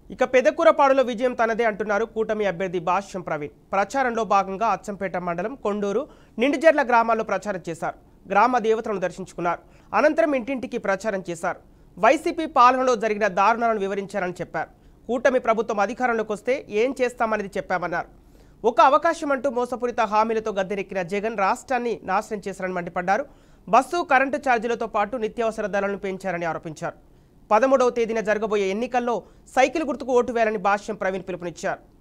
ఇక పెదకూరపాడులో విజయం తనదే అంటున్నారు కూటమి అభ్యర్థి భాష్యం ప్రవీణ్ ప్రచారంలో భాగంగా అచ్చంపేట మండలం కొండూరు నిండుజర్ల గ్రామాల్లో ప్రచారం చేశారు గ్రామ దేవతలను దర్శించుకున్నారు అనంతరం ఇంటింటికి ప్రచారం చేశారు వైసీపీ పాలనలో జరిగిన దారుణాలను వివరించారని చెప్పారు కూటమి ప్రభుత్వం అధికారంలోకి వస్తే ఏం చేస్తామనేది చెప్పామన్నారు ఒక అవకాశం అంటూ మోసపూరిత హామీలతో గద్దెనెక్కిన జగన్ రాష్ట్రాన్ని నాశనం చేశారని మండిపడ్డారు బస్సు కరెంటు ఛార్జీలతో పాటు నిత్యావసర ధరలను పెంచారని ఆరోపించారు పదమూడవ తేదీన జరగబోయే ఎన్నికల్లో సైకిల్ గుర్తుకు ఓటు వేయాలని భాష్యం ప్రవీణ్ పిలుపునిచ్చారు